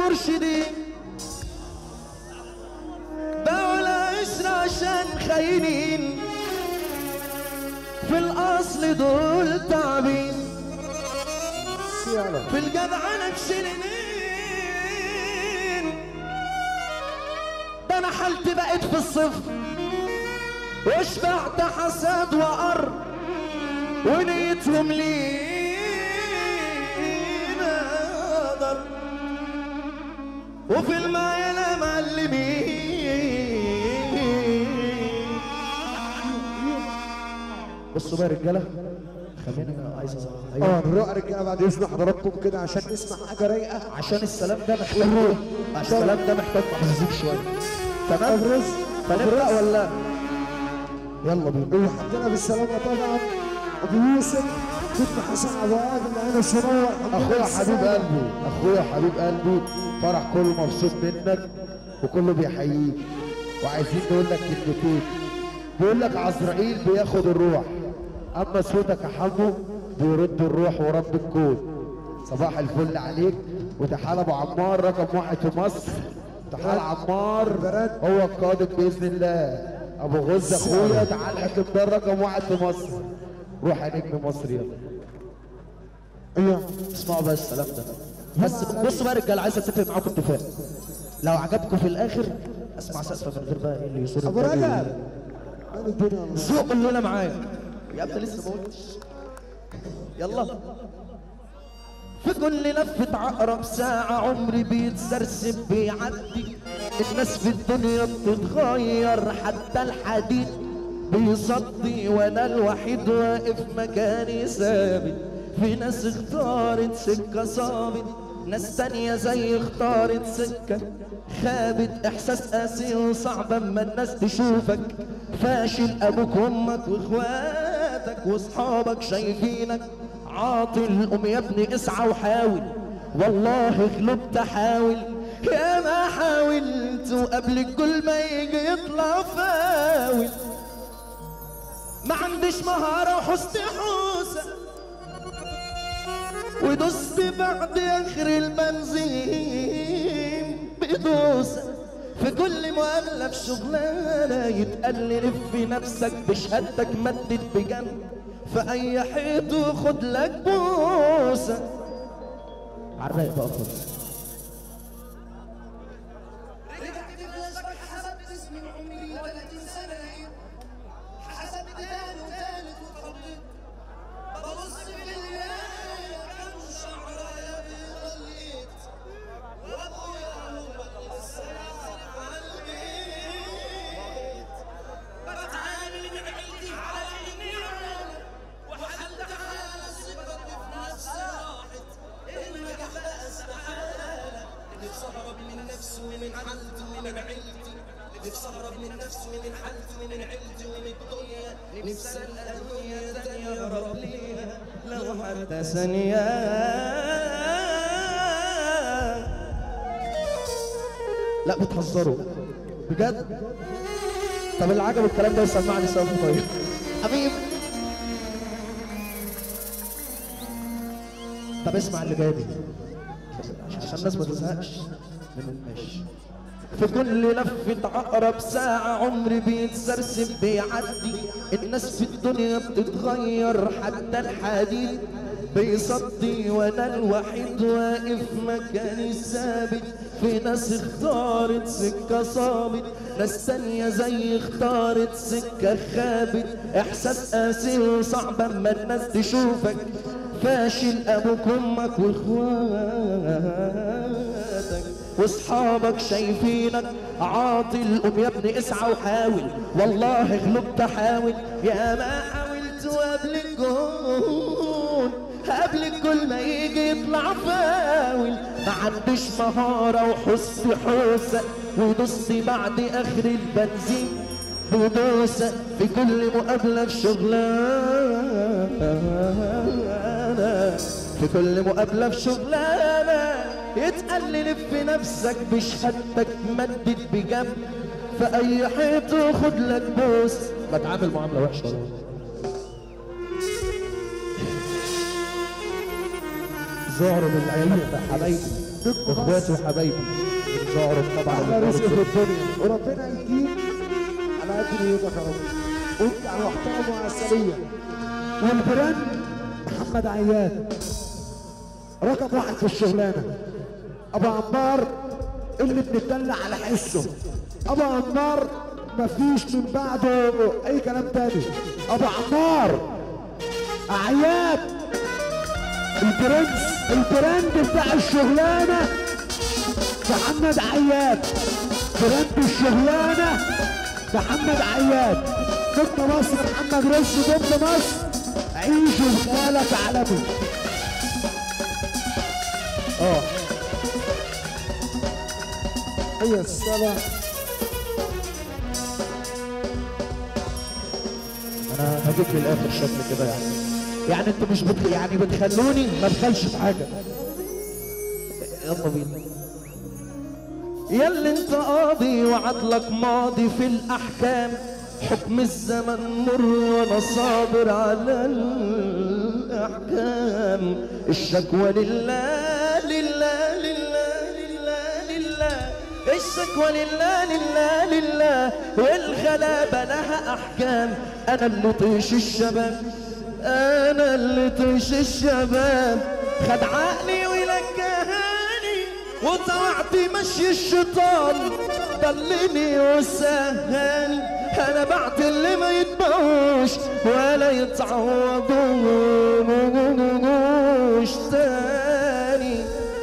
المرشدين باعوا العشرة عشان خاينين في الأصل دول تعبين يلا في الجدعنة بشيلين ده انا حالتي بقت في الصفر واشبعت حسد وقر ونيتهم لينا ضر وفي المعيلة معلمين بصوا بقى يا رجاله خليني عايز أ- أيوة. اه نروح رجاله بعد اذن حضراتكم كده عشان نسمع حاجه رايقه عشان السلام ده محتاج عشان السلام ده محتاج محظوظ شويه تمام ابرز فنبدا ولا يلا بينا اللي حطينا بالسلامه طبعا ابو يوسف كنت حسن ابو ادم معانا شنو اخويا حبيب قلبي اخويا حبيب قلبي فرح كله مبسوط منك وكله بيحييك وعايزين نقول لك كلمتين بيقول لك عزرائيل بياخد الروح اما صوتك يا حمو بيرد الروح ورب الكون صباح الفل عليك وتحال ابو عمار رقم واحد في مصر تحال عمار هو القادم باذن الله ابو غز اخويا تعال حكم ده رقم واحد في مصر روح يا نجم مصر يلا ايوه اسمعوا بقى السلام ده بس بصوا بقى يا رجاله عايز اتفق معاكم اتفاق لو عجبكم في الاخر اسمع سقفه من غير بقى ايه اللي يصور ابو النبي رجب وال- مال الدنيا والله. ذوق الليله معايا يا ابني لسه ما قلتش يلا في كل لفة عقرب ساعة عمري بيتسرسب بيعدي الناس في الدنيا بتتغير حتى الحديد بيصدي وانا الوحيد واقف مكاني ثابت في ناس اختارت سكة صابت ناس تانية زي اختارت سكة خابت احساس قاسي وصعب اما الناس تشوفك فاشل ابوك وامك واخواتك واصحابك شايفينك عاطل قوم يا ابني اسعى وحاول والله غلبت حاول يا ما حاولت وقبل الكل ما يجي يطلع فاول ما عنديش مهارة وحسن حوسة ودست بعد اخر البنزين بدوسة في كل مؤلف شغلانة يتقال لي لف نفسك بشهادتك مدد بجنب في اي حيط وخد لك بوسة عالرايق بقى خالص رجعت بلازمك حسبت اسم عمري ولا تنسى نايم حسبت تاني وتالت وتردد ببص في المراية كم شعرة يا بيضليت وابويا هو اللي لسه نازل على البيت بتعامل من عيلتي على اني عالم وحتى حالة ثقتي في نفسي راحت النجاح بقى استحالة نفسي اهرب من نفسي ومن حالتي ومن عيلتي نفسي اهرب من نفسي ومن حالتي ومن عيلتي ومن الدنيا نفسي القى دنيا تانية اهرب ليها لو حتى ثانية لا بتهزروا بجد طب اللي عجبه الكلام ده يسمعني سقف طيب حبيب طب اسمع اللي جاي دي عشان الناس ما تزهقش من المشي في كل لفة عقرب ساعة عمري بيتسرسب بيعدي الناس في الدنيا بتتغير حتى الحديد بيصدي وانا الوحيد واقف مكاني ثابت في ناس اختارت سكة صابت ناس تانية زي اختارت سكة خابت احساس قاسي وصعب اما الناس تشوفك فاشل ابوك وامك واخواتك واصحابك شايفينك عاطل قوم يا ابني اسعى وحاول والله غلبت حاول يا ما حاولت وقبل الجون قبل الجول ما يجي يطلع فاول ما عنديش مهارة وحس حوسة ودوست بعد اخر البنزين بدوسة في كل مقابلة في شغلانة في كل مقابلة في شغلانة يتقال لي لف نفسك بشهادتك مدد بجنب في أي حيط وخد لك بوس بتعامل معاملة وحشة والله. زهر من العيون يا حبايبي نجم اخواتي مصر وحبايبي شعروا طبعا على رزق في الدنيا وربنا يديك على قد نيتك يا رب وانت على محترم وعسلية والبراند محمد عياد رقم واحد في الشغلانة ابو عمار اللي بنتدلع على حسه ابو عمار مفيش من بعده اي كلام تاني ابو عمار عياد البرنس البراند بتاع الشغلانه محمد عياد براند الشغلانه محمد عياد ضد مصر محمد رشدي ضد مصر عيشوا بخيالك عالمي اه هي الصلاة انا هجيب للاخر شكل كده يعني يعني انتوا مش بت... يعني بتخلوني ما ادخلش في حاجه يلا بينا ياللي انت قاضي وعدلك ماضي في الاحكام حكم الزمن مر وانا صابر على الاحكام الشكوى لله لله لله لله لله الشكوى لله لله لله والغلابة لها احكام انا اللي طيش الشباب انا اللي طيش الشباب خد عقلي ولكهاني وطلعت مشي الشيطان ضلني وسهاني انا بعت اللي ما يتبعوش ولا يتعوضوش تاني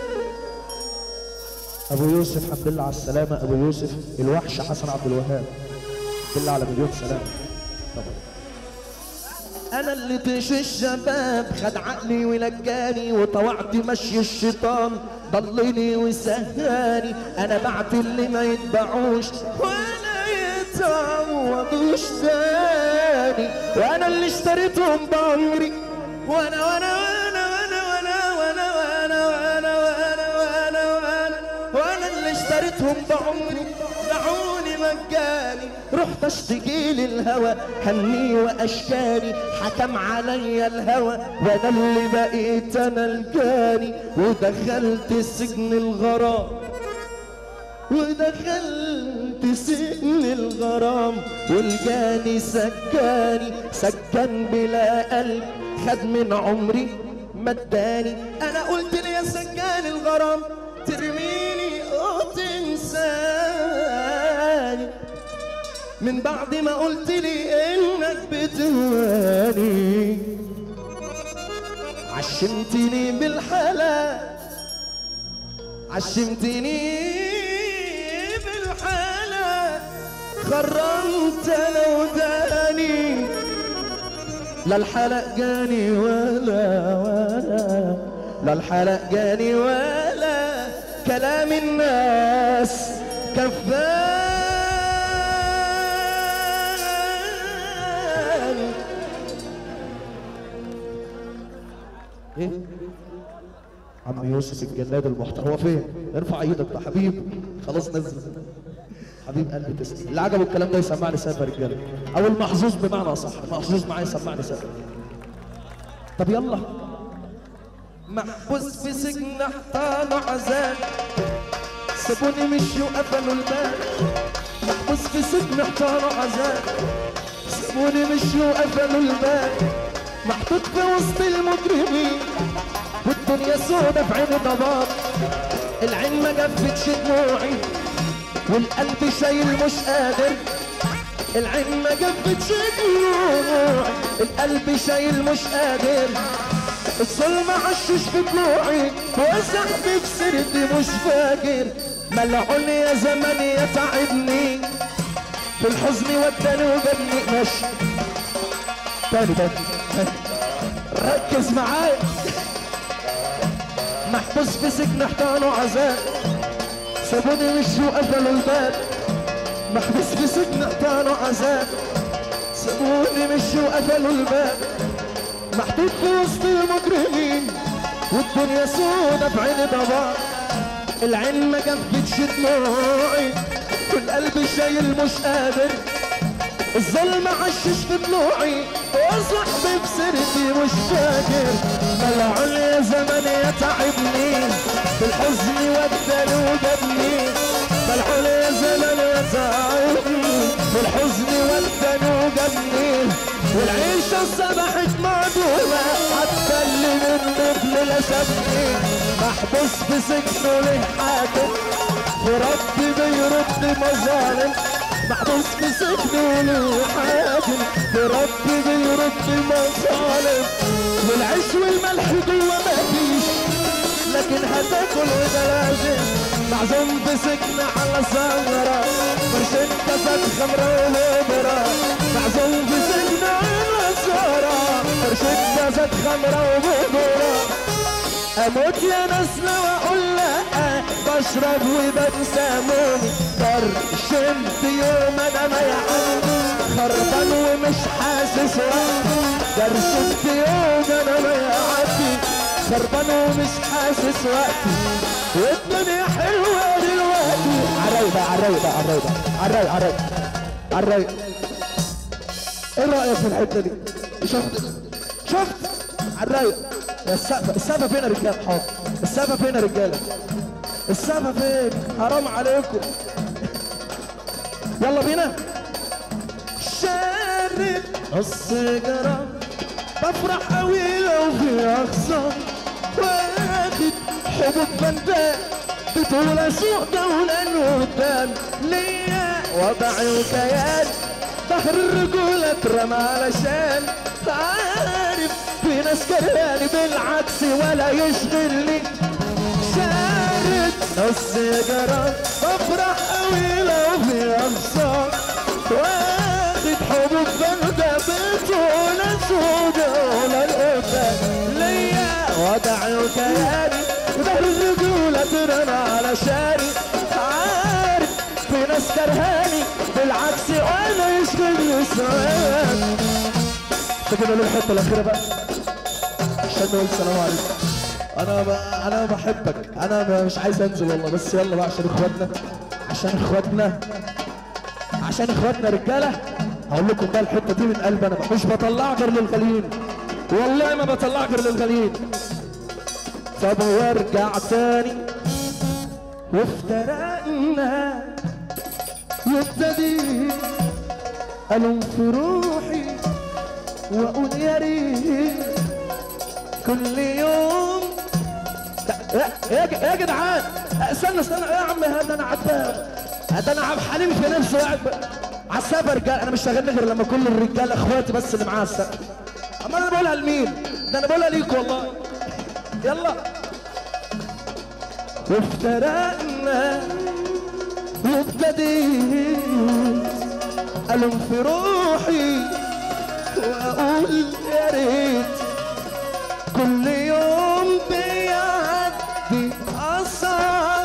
ابو يوسف الحمد لله على السلامه ابو يوسف الوحش حسن عبد الوهاب الحمد لله على مليون سلامه طبعا انا اللي طيش الشباب خد عقلي ولجاني وطوعت مشي الشيطان ضلني وسهاني انا بعت اللي ما يتبعوش ولا يتعوضوش تاني وانا اللي اشتريتهم بعمري وانا وانا وانا وانا وانا وانا وانا وانا وانا وانا وانا وانا اللي اشتريتهم بعمري دعوني مجاني رحت اشتكي للهوى همي واشكالي حكم عليا الهوى وانا اللي بقيت انا الجاني ودخلت سجن الغرام ودخلت سجن الغرام والجاني سكاني سكن بلا قلب خد من عمري مداني انا قلت لي يا سكان الغرام ترميني وتنساني من بعد ما قلت لي انك بتهاني عشمتني بالحلال عشمتني بالحلال خرمت انا وداني لا الحلق جاني ولا ولا لا الحلق جاني ولا كلام الناس كفاني ايه عم يوسف الجلاد المحترم هو فين ارفع ايدك ده حبيب خلاص نزل حبيب قلبي تسلم اللي عجبه الكلام ده يسمعني سافر رجاله او المحظوظ بمعنى اصح المحظوظ معايا يسمعني سافر طب يلا محبوس في سجن احتال عذاب سابوني مشي وقفلوا الباب محبوس في سجن احتال عذاب سابوني مشي وقفلوا الباب محطوط في وسط المجرمين والدنيا سودة في عيني ضباب العين ما جفتش دموعي والقلب شايل مش قادر العين ما جفتش دموعي القلب شايل مش قادر الظلم عشش في طلوعي وزحفي في سردي مش فاكر ملعون يا زمان يا تعبني في الحزن وداني وجابني ماشي تاني تاني ركز معايا محبوس في سجن احتال وعذاب سابوني مشوا وقفلوا الباب محبوس في سجن احتال وعذاب سابوني مشوا وقفلوا الباب محطوط في وسط المجرمين والدنيا سودة في عيني ضباب العين ما جفتش دموعي والقلب شايل مش قادر الظلم عشش في ضلوعي وصاحبي بسرتي مش فاكر ملعون يا زمن يتعبني في الحزن وداني وجابني ملعون يا زمن يتعبني في الحزن وداني وجابني والعيشة صبحت معدومة حتى اللي من قبل لسبني محبوس في سجنه ليه حاكم وربي بيرد مظالم محبوس في سجن الحاكم بربي بيرد مظالم والعيش والملح جوا مفيش لكن هتاكل وده لازم معزوم في سجن على سمرة فرشة كاسات خمرة وبودرة معزوم في سجن على سمرة فرشة كاسات خمرة وبودرة اموت يا ناس لو اقول لا بشرب وبنساموني برشمت يوم انا ما يعلم خربان ومش حاسس وقتي برشمت يوم انا ما يعدي خربان ومش حاسس وقتي والدنيا حلوه دلوقتي عالرايق بقى عالرايق بقى عالرايق بقى عالرايق عالرايق عالرايق ايه رايك في الحته دي شفت شفت عالرايق يا السقف السقف فين يا رجاله حاضر السقف فين يا رجاله السقف فين حرام عليكم يلا بينا شارب السيجارة بفرح قوي لو في اخسر واخد حبوب بندان بطولة سوق دولة قدام ليا وضعي وكيان بحر الرجولة اترمى علشان عارف في ناس كرهاني بالعكس ولا يشغلني شارد السيجارات بفرح قوي لو في انصار واخد حبوب بردة بطولة سودة ولا القفا ليا وضعي وكياني وده الرجولة ترمى على شاري عارف في ناس كرهاني بالعكس وانا يشغلني سؤال تجينا له الحته الاخيره بقى عشان نقول السلام عليكم انا ب... انا بحبك انا ب... مش عايز انزل والله بس يلا بقى عشان اخواتنا عشان اخواتنا عشان اخواتنا رجاله هقول لكم بقى الحته دي من قلبي انا مش بطلعها غير للغاليين والله ما بطلعها غير للغاليين طب وارجع تاني وافترقنا يبتدي ألوم في روحي وأقول يا ريت كل يوم يا يا ج- يا جدعان استنى استنى يا عم هذا انا عبد هذا انا عبد حليم في نفسه قاعد ب- على السفر رجال انا مش شاغلني غير لما كل الرجال اخواتي بس اللي معايا السفر اما انا بقولها لمين؟ ده انا بقولها ليك والله يلا وافترقنا وابتديت ألم في روحي وأقول يا ريت كل يوم بيعدي أصعب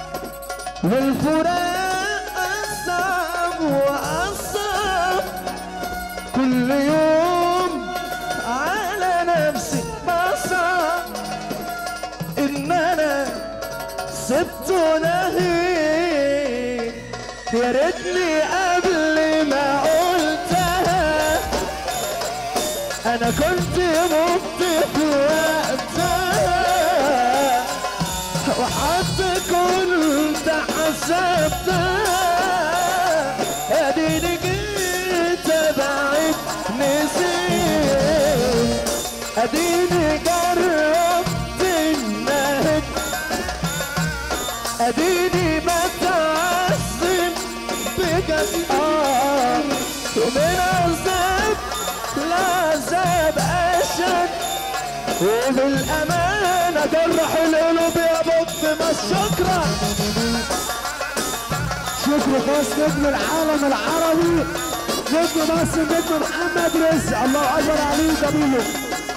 والفراق أصعب وأصعب كل يوم على نفسي بصعب إن أنا سبته نهيت يا ريتني قبل ما قلتها انا كنت مت في وقتها وحتى كنت حسبتها اديني جيت ابعد نسيت اديني جربت النهج اديني بتعذب بجد اه ومن عذاب لعذاب اشد وبالامانه جرح القلوب يا بط ما الشكرا شكر خاص نجم العالم العربي نجم مصر نجم محمد رزق الله اكبر عليه جميله